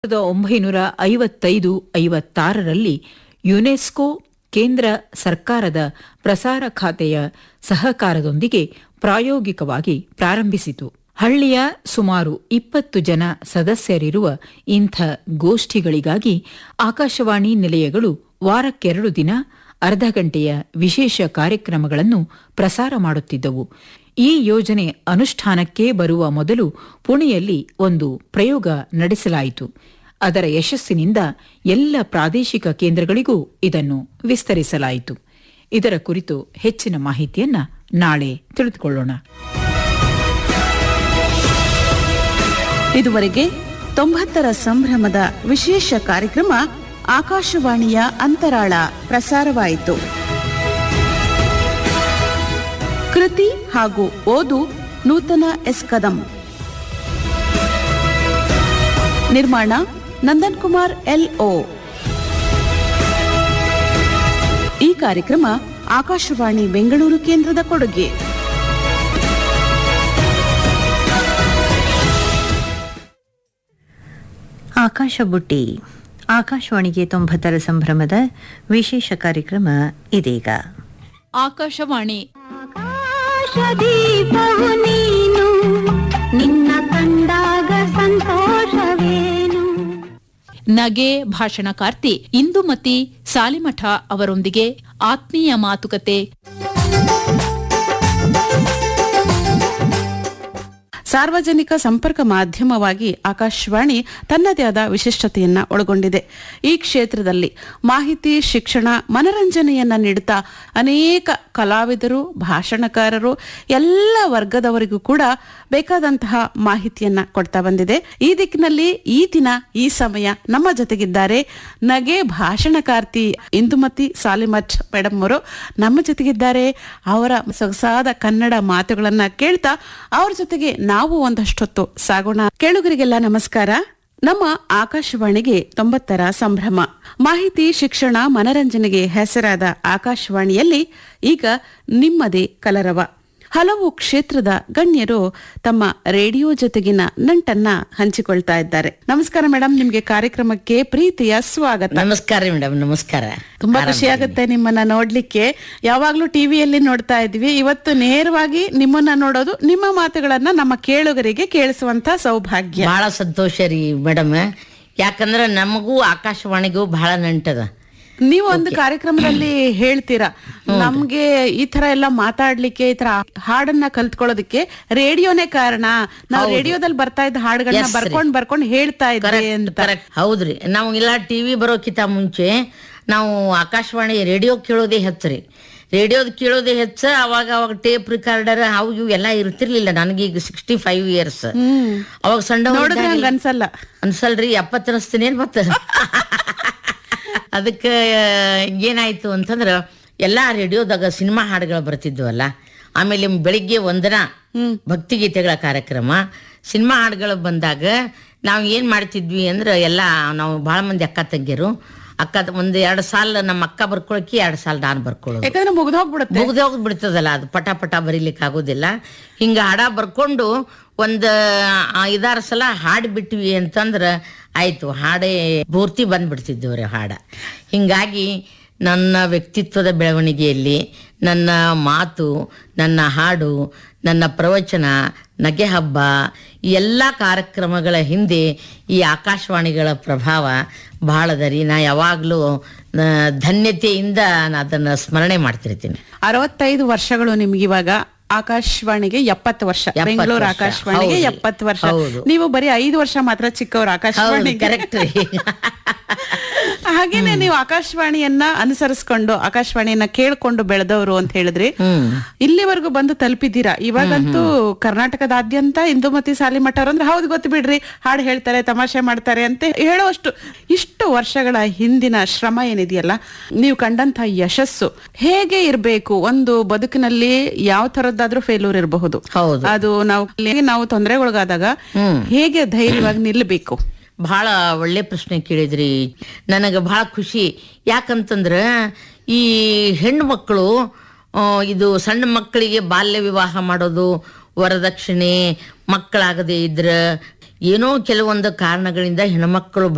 ಸಾವಿರದ ಒಂಬೈನೂರ ಐವತ್ತೈದು ಐವತ್ತಾರರಲ್ಲಿ ಯುನೆಸ್ಕೋ ಕೇಂದ್ರ ಸರ್ಕಾರದ ಪ್ರಸಾರ ಖಾತೆಯ ಸಹಕಾರದೊಂದಿಗೆ ಪ್ರಾಯೋಗಿಕವಾಗಿ ಪ್ರಾರಂಭಿಸಿತು ಹಳ್ಳಿಯ ಸುಮಾರು ಇಪ್ಪತ್ತು ಜನ ಸದಸ್ಯರಿರುವ ಇಂಥ ಗೋಷ್ಠಿಗಳಿಗಾಗಿ ಆಕಾಶವಾಣಿ ನಿಲಯಗಳು ವಾರಕ್ಕೆರಡು ದಿನ ಅರ್ಧ ಗಂಟೆಯ ವಿಶೇಷ ಕಾರ್ಯಕ್ರಮಗಳನ್ನು ಪ್ರಸಾರ ಮಾಡುತ್ತಿದ್ದವು ಈ ಯೋಜನೆ ಅನುಷ್ಠಾನಕ್ಕೆ ಬರುವ ಮೊದಲು ಪುಣೆಯಲ್ಲಿ ಒಂದು ಪ್ರಯೋಗ ನಡೆಸಲಾಯಿತು ಅದರ ಯಶಸ್ಸಿನಿಂದ ಎಲ್ಲ ಪ್ರಾದೇಶಿಕ ಕೇಂದ್ರಗಳಿಗೂ ಇದನ್ನು ವಿಸ್ತರಿಸಲಾಯಿತು ಇದರ ಕುರಿತು ಹೆಚ್ಚಿನ ಮಾಹಿತಿಯನ್ನ ನಾಳೆ ತಿಳಿದುಕೊಳ್ಳೋಣ ಇದುವರೆಗೆ ತೊಂಬತ್ತರ ಸಂಭ್ರಮದ ವಿಶೇಷ ಕಾರ್ಯಕ್ರಮ ಆಕಾಶವಾಣಿಯ ಅಂತರಾಳ ಪ್ರಸಾರವಾಯಿತು ಕೃತಿ ಹಾಗೂ ಓದು ನೂತನ ಎಸ್ ಕದಂ ನಿರ್ಮಾಣ ನಂದನ್ ಕುಮಾರ್ ಎಲ್ ಓ ಈ ಕಾರ್ಯಕ್ರಮ ಆಕಾಶವಾಣಿ ಬೆಂಗಳೂರು ಕೇಂದ್ರದ ಕೊಡುಗೆ ಆಕಾಶ ಬುಟ್ಟಿ ಆಕಾಶವಾಣಿಗೆ ತೊಂಬತ್ತರ ಸಂಭ್ರಮದ ವಿಶೇಷ ಕಾರ್ಯಕ್ರಮ ಇದೀಗ ಆಕಾಶವಾಣಿ ಆಕಾಶದೀಪವು ನೀನು ನಿನ್ನ ಕಂಡಾಗ ಸಂತೋಷವೇನು ನಗೆ ಭಾಷಣಕಾರ್ತಿ ಇಂದುಮತಿ ಸಾಲಿಮಠ ಅವರೊಂದಿಗೆ ಆತ್ಮೀಯ ಮಾತುಕತೆ ಸಾರ್ವಜನಿಕ ಸಂಪರ್ಕ ಮಾಧ್ಯಮವಾಗಿ ಆಕಾಶವಾಣಿ ತನ್ನದೇ ಆದ ವಿಶಿಷ್ಟತೆಯನ್ನ ಒಳಗೊಂಡಿದೆ ಈ ಕ್ಷೇತ್ರದಲ್ಲಿ ಮಾಹಿತಿ ಶಿಕ್ಷಣ ಮನರಂಜನೆಯನ್ನ ನೀಡುತ್ತಾ ಅನೇಕ ಕಲಾವಿದರು ಭಾಷಣಕಾರರು ಎಲ್ಲ ವರ್ಗದವರಿಗೂ ಕೂಡ ಬೇಕಾದಂತಹ ಮಾಹಿತಿಯನ್ನ ಕೊಡ್ತಾ ಬಂದಿದೆ ಈ ದಿಕ್ಕಿನಲ್ಲಿ ಈ ದಿನ ಈ ಸಮಯ ನಮ್ಮ ಜೊತೆಗಿದ್ದಾರೆ ನಗೆ ಭಾಷಣಕಾರ್ತಿ ಇಂದುಮತಿ ಸಾಲಿಮಠ್ ಮೇಡಮ್ ಅವರು ನಮ್ಮ ಜೊತೆಗಿದ್ದಾರೆ ಅವರ ಸೊಗಸಾದ ಕನ್ನಡ ಮಾತುಗಳನ್ನ ಕೇಳ್ತಾ ಅವ್ರ ಜೊತೆಗೆ ನಾವು ಒಂದಷ್ಟೊತ್ತು ಸಾಗೋಣ ಕೇಳುಗರಿಗೆಲ್ಲ ನಮಸ್ಕಾರ ನಮ್ಮ ಆಕಾಶವಾಣಿಗೆ ತೊಂಬತ್ತರ ಸಂಭ್ರಮ ಮಾಹಿತಿ ಶಿಕ್ಷಣ ಮನರಂಜನೆಗೆ ಹೆಸರಾದ ಆಕಾಶವಾಣಿಯಲ್ಲಿ ಈಗ ನಿಮ್ಮದೇ ಕಲರವ ಹಲವು ಕ್ಷೇತ್ರದ ಗಣ್ಯರು ತಮ್ಮ ರೇಡಿಯೋ ಜೊತೆಗಿನ ನಂಟನ್ನ ಹಂಚಿಕೊಳ್ತಾ ಇದ್ದಾರೆ ನಮಸ್ಕಾರ ಮೇಡಮ್ ನಿಮ್ಗೆ ಕಾರ್ಯಕ್ರಮಕ್ಕೆ ಪ್ರೀತಿಯ ಸ್ವಾಗತ ನಮಸ್ಕಾರ ರೀ ಮೇಡಮ್ ನಮಸ್ಕಾರ ತುಂಬಾ ಖುಷಿ ಆಗುತ್ತೆ ನಿಮ್ಮನ್ನ ನೋಡ್ಲಿಕ್ಕೆ ಯಾವಾಗ್ಲೂ ಟಿವಿಯಲ್ಲಿ ನೋಡ್ತಾ ಇದ್ವಿ ಇವತ್ತು ನೇರವಾಗಿ ನಿಮ್ಮನ್ನ ನೋಡೋದು ನಿಮ್ಮ ಮಾತುಗಳನ್ನ ನಮ್ಮ ಕೇಳುಗರಿಗೆ ಕೇಳಿಸುವಂತ ಸೌಭಾಗ್ಯ ಬಹಳ ಸಂತೋಷ ರೀ ಮೇಡಮ್ ಯಾಕಂದ್ರ ನಮಗೂ ಆಕಾಶವಾಣಿಗೂ ಬಹಳ ನಂಟದ ನೀವು ಒಂದು ಕಾರ್ಯಕ್ರಮದಲ್ಲಿ ಹೇಳ್ತೀರಾ ನಮ್ಗೆ ಈ ತರ ಎಲ್ಲ ಮಾತಾಡ್ಲಿಕ್ಕೆ ಈ ತರ ಹಾಡನ್ನ ಕಲ್ತ್ಕೊಳ್ಳೋದಕ್ಕೆ ರೇಡಿಯೋನೇ ಕಾರಣ ನಾವು ರೇಡಿಯೋದಲ್ಲಿ ಬರ್ತಾ ಇದ್ದ ಹಾಡುಗಳನ್ನ Yes ರೀ. ಬರ್ಕೊಂಡ್ ಬರ್ಕೊಂಡ್ ಹೇಳ್ತಾ ಇದ್ವಿ ಅಂತ ಕರೆಕ್ಟ್ ಹೌದ್ರಿ ನಾವು ಇಲ್ಲ ಟಿವಿ ಬರೋಕ್ಕಿಂತ ಮುಂಚೆ ನಾವು ಆಕಾಶವಾಣಿ ರೇಡಿಯೋ ಕೇಳೋದೇ ಹೆಚ್ಚು ರೀ ರೇಡಿಯೋದ್ ಕೇಳೋದೇ ಹೆಚ್ಚ ಅವಾಗ ಅವಾಗ ಟೇಪ್ ರಿಕಾರ್ಡರ್ ಅವು ಇವು ಎಲ್ಲ ಇರ್ತಿರ್ಲಿಲ್ಲ ನನಗೀಗ ಸಿಕ್ಸ್ಟಿ ಫೈವ್ ಇಯರ್ಸ್ ಅವಾಗ ಸಣ್ಣ ನೋಡಿದ್ರೆ ಹಂಗ ಅನ್ಸಲ್ಲ ಅನ್ಸಲ್ರಿ ಎಪ್ಪತ್ತು ಅನಿಸ್ತೀನಿ ಏನ್ ಮತ್ತ ಅದಕ್ಕೆ ಏನಾಯ್ತು ಅಂತಂದ್ರ ಎಲ್ಲಾ ರೇಡಿಯೋದಾಗ ಸಿನಿಮಾ ಹಾಡುಗಳು ಬರ್ತಿದ್ವಲ್ಲ ಆಮೇಲೆ ಬೆಳಿಗ್ಗೆ ಒಂದನ ಭಕ್ತಿಗೀತೆಗಳ ಕಾರ್ಯಕ್ರಮ ಸಿನಿಮಾ ಹಾಡುಗಳು ಬಂದಾಗ ನಾವು ಏನ್ ಮಾಡ್ತಿದ್ವಿ ಅಂದ್ರೆ ಎಲ್ಲ ನಾವು ಬಹಳ ಮಂದಿ ಅಕ್ಕ ತಂಗಿಯರು ಅಕ್ಕ ಒಂದ್ ಎರಡು ಸಾಲ ನಮ್ಮ ಅಕ್ಕ ಬರ್ಕೊಳಕಿ ಎರಡು ಸಾಲ ನಾನು ಬರ್ಕೊಳ್ಳೋದು ಯಾಕಂದ್ರೆ ಮುಗ್ದು ಹೋಗ್ಬಿಡುತ್ತೆ ಮುಗ್ದು ಹೋಗಿ ಬಿಡ್ತದಲ್ಲ ಅದು ಪಟ ಪಟ ಬರೀಲಿಕ್ಕೆ ಆಗೋದಿಲ್ಲ ಹಿಂಗ ಹಾಡ ಬರ್ಕೊಂಡು ಒಂದ್ ಐದಾರು ಸಲ ಹಾಡ್ ಬಿಟ್ವಿ ಅಂತಂದ್ರ ಆಯ್ತು ಹಾಡೇ ಪೂರ್ತಿ ಬಂದ್ಬಿಡ್ತಿದ್ದೇವ್ರಿ ಹಾಡ ಹಿಂಗಾಗಿ ನನ್ನ ವ್ಯಕ್ತಿತ್ವದ ಬೆಳವಣಿಗೆಯಲ್ಲಿ ನನ್ನ ಮಾತು ನನ್ನ ಹಾಡು ನನ್ನ ಪ್ರವಚನ ನಗೆ ಹಬ್ಬ ಈ ಎಲ್ಲ ಕಾರ್ಯಕ್ರಮಗಳ ಹಿಂದೆ ಈ ಆಕಾಶವಾಣಿಗಳ ಪ್ರಭಾವ ಬಹಳ ಅದ ರೀ ನಾ ಯಾವಾಗಲೂ ಧನ್ಯತೆಯಿಂದ ನಾ ಅದನ್ನ ಸ್ಮರಣೆ ಮಾಡ್ತಿರ್ತೀನಿ ಅರವತ್ತೈದು ವರ್ಷಗಳು ನಿಮ್ಗೆ ಇವಾಗ ಆಕಾಶವಾಣಿಗೆ ಎಪ್ಪತ್ತು ವರ್ಷ ಎಪ್ಪತ್ತು ಬೆಂಗಳೂರು ವರ್ಷ. ಆಕಾಶವಾಣಿಗೆ ಹೌದು. ಎಪ್ಪತ್ತು ವರ್ಷ ಹೌದು. ನೀವು ಬರೀ ಐದು ವರ್ಷ ಮಾತ್ರ ಚಿಕ್ಕವರು ಆಕಾಶವಾಣಿ ಕರೆಕ್ಟ್ ರೀ ಹಾಗೇನೆ ನೀವು ಆಕಾಶವಾಣಿಯನ್ನ ಅನುಸರಿಸ್ಕೊಂಡು ಆಕಾಶವಾಣಿಯನ್ನ ಕೇಳ್ಕೊಂಡು ಬೆಳೆದವರು ಅಂತ ಹೇಳಿದ್ರಿ ಇಲ್ಲಿವರೆಗೂ ಬಂದು ತಲುಪಿದ್ದೀರಾ ಇವಾಗಂತೂ ಕರ್ನಾಟಕದಾದ್ಯಂತ ಇಂದುಮತಿ ಸಾಲಿಮಠ ಅವ್ರು ಅಂದ್ರೆ ಹೌದು ಗೊತ್ತು ಬಿಡ್ರಿ ಹಾಡು ಹೇಳ್ತಾರೆ ತಮಾಷೆ ಮಾಡ್ತಾರೆ ಅಂತ ಹೇಳೋಷ್ಟು ಇಷ್ಟು ವರ್ಷಗಳ ಹಿಂದಿನ ಶ್ರಮ ಏನಿದೆಯಲ್ಲ ನೀವು ಕಂಡಂತ ಯಶಸ್ಸು ಹೇಗೆ ಇರಬೇಕು ಒಂದು ಬದುಕಿನಲ್ಲಿ ಯಾವ ತರದ್ದಾದ್ರೂ ಫೇಲ್ಯೂರ್ ಇರಬಹುದು ಹೌದು. ಅದು ನಾವು ನಾವು ತೊಂದರೆಗೊಳಗಾದಾಗ ಹೇಗೆ ಧೈರ್ಯವಾಗಿ ನಿಲ್ಲಬೇಕು ಬಹಳ ಒಳ್ಳೆ ಪ್ರಶ್ನೆ ಕೇಳಿದ್ರಿ ನನಗೆ ಬಹಳ ಖುಷಿ ಯಾಕಂತಂದ್ರ ಈ ಹೆಣ್ಣು ಮಕ್ಕಳು ಆ, ಇದು ಸಣ್ಣ ಮಕ್ಕಳಿಗೆ ಬಾಲ್ಯ ವಿವಾಹ ಮಾಡೋದು ವರದಕ್ಷಿಣೆ ಮಕ್ಕಳಾಗದೇ ಇದ್ರ ಏನೋ ಕೆಲವೊಂದು ಕಾರಣಗಳಿಂದ ಹೆಣ್ಮಕ್ಳು